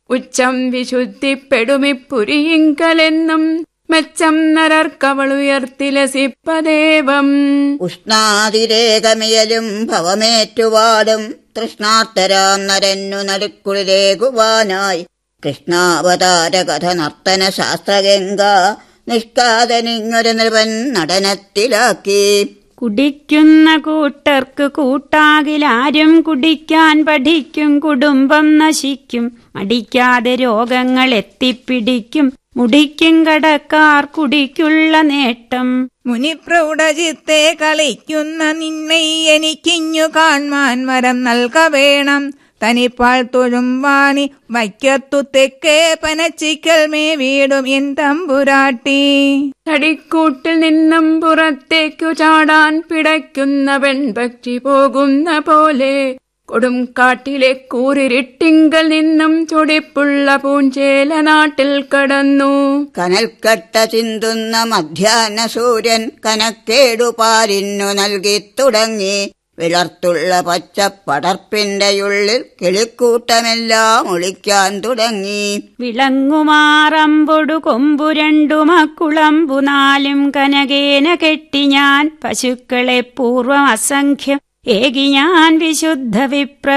ഉച്ചം വിശുദ്ധിപ്പെടുമിപ്പുരിയിങ്കലെന്നും മെച്ചം നരർക്കവളുയർത്തിലസിപ്പദേവം ഉഷ്ണാതിരേകമിയലും ഭവമേറ്റുവാടും തൃഷ്ണാർത്തരാം നരന്നു നടുക്കുളിലേകുവാനായി കൃഷ്ണാവതാര കഥ നർത്തന ശാസ്ത്രഗംഗ നിഷ്കാതനിങ്ങൊരു നൃപൻ നടനത്തിലാക്കി കുടിക്കുന്ന കൂട്ടർക്ക് കൂട്ടാകിലാരും കുടിക്കാൻ പഠിക്കും കുടുംബം നശിക്കും മടിക്കാതെ രോഗങ്ങൾ എത്തിപ്പിടിക്കും മുടിക്കും കടക്കാർ കുടിക്കുള്ള നേട്ടം മുനിപ്രൗഢചിത്തെ കളിക്കുന്ന നിന്നെ എനിക്കിഞ്ഞു കാൺമാൻ വരം നൽക വേണം തനിപ്പാൾ തൊഴും വാണി വൈക്കത്തു തെക്കേ പനച്ചിക്കൽ മേ വീടും എൻ തമ്പുരാട്ടി തടിക്കൂട്ടിൽ നിന്നും പുറത്തേക്കു ചാടാൻ പിടയ്ക്കുന്ന പെൺപക്ഷി പോകുന്ന പോലെ കൊടും കാട്ടിലെ കൂരിരുട്ടിങ്കൽ നിന്നും ചൊടിപ്പുള്ള പൂഞ്ചേല നാട്ടിൽ കടന്നു കനൽക്കട്ട ചിന്തുന്ന മധ്യാഹ്ന സൂര്യൻ കനക്കേടുപാലിന്നു നൽകി തുടങ്ങി വിളർത്തുള്ള പച്ചപ്പടർപ്പിന്റെയുള്ളിൽ കിളിക്കൂട്ടമെല്ലാം ഒളിക്കാൻ തുടങ്ങി വിളങ്ങുമാറമ്പൊടു കൊമ്പു രണ്ടു മക്കുളമ്പു നാലും കനകേന കെട്ടി ഞാൻ പശുക്കളെ പൂർവം അസംഖ്യം ഏകി ഞാൻ വിശുദ്ധ വിപ്ര